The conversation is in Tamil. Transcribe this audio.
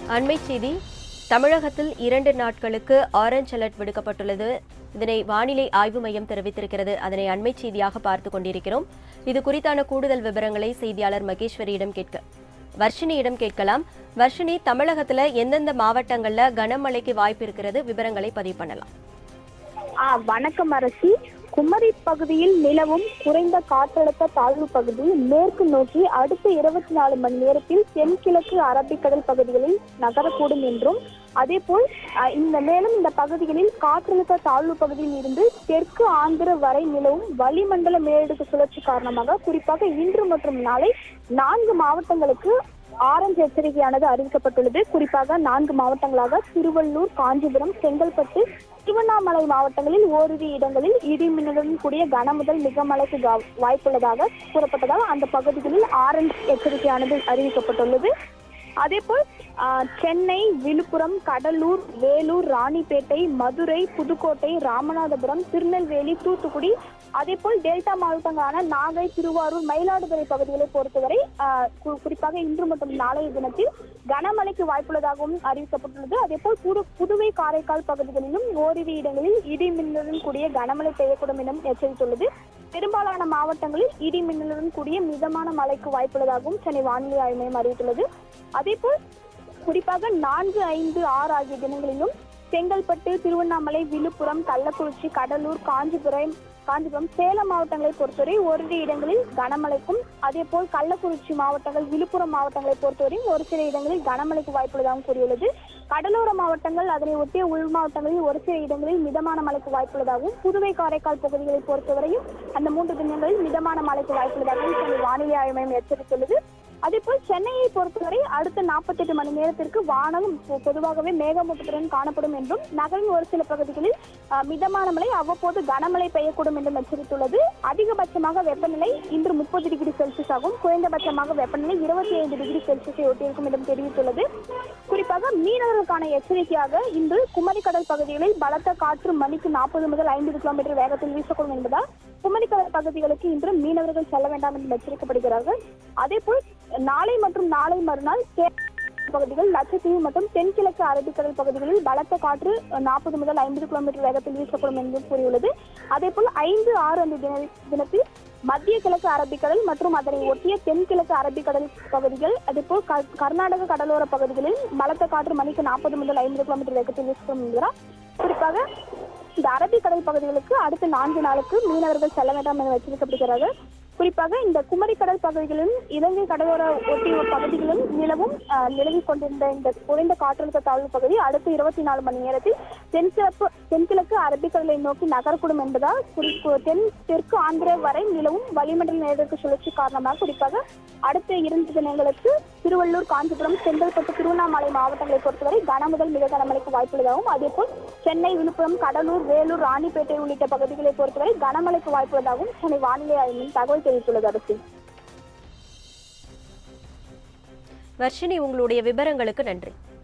அண்மை செய்தி தமிழகத்தில் இரண்டு நாட்களுக்கு ஆரஞ்ச் அலர்ட் விடுக்கப்பட்டுள்ளது இதனை வானிலை ஆய்வு மையம் தெரிவித்திருக்கிறது அதனை அண்மை செய்தியாக பார்த்து கொண்டிருக்கிறோம் இது குறித்தான கூடுதல் விவரங்களை செய்தியாளர் மகேஸ்வரியிடம் கேட்க வர்ஷினியிடம் கேட்கலாம் வர்ஷினி தமிழகத்துல எந்தெந்த மாவட்டங்கள்ல கனமழைக்கு வாய்ப்பு இருக்கிறது விவரங்களை பதிவு பண்ணலாம் ஆ வணக்கம் அரசி குமரி பகுதியில் நிலவும் குறைந்த காற்றழுத்த தாழ்வு பகுதி மேற்கு நோக்கி அடுத்த இருபத்தி நாலு மணி நேரத்தில் தென்கிழக்கு அரபிக்கடல் பகுதிகளில் நகரக்கூடும் என்றும் அதேபோல் அ, இந்த மேலும் இந்த பகுதிகளில் காற்றழுத்த தாழ்வு பகுதியில் இருந்து தெற்கு ஆந்திர வரை நிலவும் வளிமண்டல மேலடுக்கு சுழற்சி காரணமாக குறிப்பாக இன்று மற்றும் நாளை நான்கு மாவட்டங்களுக்கு ஆரஞ்சு எச்சரிக்கையானது அறிவிக்கப்பட்டுள்ளது குறிப்பாக நான்கு மாவட்டங்களாக திருவள்ளூர் காஞ்சிபுரம் செங்கல்பட்டு திருவண்ணாமலை மாவட்டங்களில் ஓரிரு இடங்களில் இடி மின்னலுடன் கூடிய கனமுதல் மிக மழைக்கு கா- வாய்ப்புள்ளதாக கூறப்பட்டதால் அந்த பகுதிகளில் ஆரஞ்சு எச்சரிக்கையானது அறிவிக்கப்பட்டுள்ளது அதேபோல் ஆ, சென்னை விழுப்புரம் கடலூர் வேலூர் ராணிப்பேட்டை மதுரை புதுக்கோட்டை ராமநாதபுரம் திருநெல்வேலி தூத்துக்குடி அதேபோல் டெல்டா மாவட்டங்களான நாகை திருவாரூர் மயிலாடுதுறை பகுதிகளை பொறுத்தவரை ஆ, கு- குறிப்பாக இன்று மற்றும் நாளைய தினத்தில் கனமழைக்கு வாய்ப்புள்ளதாகவும் அறிவிக்கப்பட்டுள்ளது அதேபோல் புது புதுவை காரைக்கால் பகுதிகளிலும் ஓரிரு இடங்களில் இடி மின்னலுடன் கூடிய கனமழை பெய்யக்கூடும் எனவும் எச்சரித்துள்ளது பெரும்பாலான மாவட்டங்களில் இடி மின்னலுடன் கூடிய மிதமான மழைக்கு வாய்ப்புள்ளதாகவும் சென்னை வானிலை ஆய்வு மையம் அறிவித்துள்ளது அதேபோல் குறிப்பாக நான்கு ஐந்து ஆறு ஆகிய தினங்களிலும் செங்கல்பட்டு திருவண்ணாமலை விழுப்புரம் கள்ளக்குறிச்சி கடலூர் காஞ்சிபுரம் காஞ்சிபுரம் சேலம் மாவட்டங்களை பொறுத்தவரை ஓரிரு இடங்களில் கனமழைக்கும் அதேபோல் கள்ளக்குறிச்சி மாவட்டங்கள் விழுப்புரம் மாவட்டங்களை பொறுத்தவரை ஒரு சில இடங்களில் கனமழைக்கு வாய்ப்புள்ளதாகவும் கூறியுள்ளது கடலோர மாவட்டங்கள் அதனை ஒட்டிய உள் மாவட்டங்களில் ஒரு சில இடங்களில் மிதமான மழைக்கு வாய்ப்புள்ளதாகவும் புதுவை காரைக்கால் பகுதிகளை பொறுத்தவரையும் அந்த மூன்று தினங்களில் மிதமான மழைக்கு வாய்ப்புள்ளதாகவும் சென்னை வானிலை ஆய்வு மையம் எச்சரித்துள்ளது அதேபோல் சென்னையை பொறுத்தவரை அடுத்த 48 மணி நேரத்திற்கு வானம் பொ- பொதுவாகவே மேகமூட்டத்துடன் காணப்படும் என்றும் நகரின் ஒரு சில பகுதிகளில் அஹ், மிதமான மழை அவ்வப்போது கனமழை பெய்யக்கூடும் என்றும் எச்சரித்துள்ளது அதிகபட்சமாக வெப்பநிலை இன்று முப்பது டிகிரி செல்சியஸ் ஆகும் குறைந்தபட்சமாக வெப்பநிலை இருபத்தி ஐந்து டிகிரி செல்சியஸை ஒட்டியிருக்கும் என்றும் தெரிவித்துள்ளது குறிப்பாக மீனவர்களுக்கான எச்சரிக்கையாக இன்று குமரிக்கடல் பகுதிகளில் பலத்த காற்று மணிக்கு நாற்பது முதல் ஐம்பது கிலோமீட்டர் வேகத்தில் வீசக்கூடும் என்பதால் குமரிக்கடல் பகுதிகளுக்கு இன்று மீனவர்கள் செல்ல வேண்டாம் என்று எச்சரிக்கப்படுகிறார்கள் அதேபோல் நாளை மற்றும் நாளை மறுநாள் கே- பகுதிகள் லட்சத்தீவு மற்றும் தென்கிழக்கு அரபிக்கடல் பகுதிகளில் பலத்த காற்று நாற்பது முதல் ஐம்பது கிலோமீட்டர் வேகத்தில் வீசக்கூடும் என்று கூறியுள்ளது அதேபோல் ஐந்து ஆறு அந்த தின தினத்தில் மத்திய கிழக்கு அரபிக்கடல் மற்றும் அதனை ஒட்டிய தென்கிழக்கு அரபிக்கடல் பகுதிகள் அதேபோல் க- கர்நாடக கடலோர பகுதிகளில் பலத்த காற்று மணிக்கு நாற்பது முதல் ஐம்பது கிலோமீட்டர் வேகத்தில் வீசக்கூடும் என்கிறார் குறிப்பாக இந்த அரபிக்கடல் பகுதிகளுக்கு அடுத்த நான்கு நாளுக்கு மீனவர்கள் செல்ல வேண்டாம் என எச்சரிக்கப்படுகிறார்கள் குறிப்பாக இந்த குமரிக்கடல் பகுதிகளிலும் இலங்கை கடலோர ஒட்டிய பகுதிகளிலும் நிலவும் அஹ், நிலவிக் கொண்டிருந்த இந்த குறைந்த காற்றழுத்த தாழ்வு பகுதி அடுத்த இருபத்தி நாலு மணி நேரத்தில் தென்கிழக்கு தென்கிழக்கு அரபிக்கடலை நோக்கி நகரக்கூடும் என்பதால் குறிப்பு தென் தெற்கு ஆந்திரா வரை நிலவும் வளிமண்டல மேலடுக்கு சுழற்சி காரணமாக குறிப்பாக அடுத்த இரண்டு தினங்களுக்கு திருவள்ளூர் காஞ்சிபுரம் செங்கல்பட்டு திருவண்ணாமலை மாவட்டங்களை பொறுத்தவரை கனமுதல் மிக கனமழைக்கு வாய்ப்புள்ளதாகவும் அதேபோல் சென்னை விழுப்புரம் கடலூர் வேலூர் ராணிப்பேட்டை உள்ளிட்ட பகுதிகளை பொறுத்தவரை கனமழைக்கு வாய்ப்புள்ளதாகவும் சென்னை வானிலை ஆய்வு மையம் தகவல் தெரிவித்துள்ளது அரசு வர்ஷினி உங்களுடைய விவரங்களுக்கு நன்றி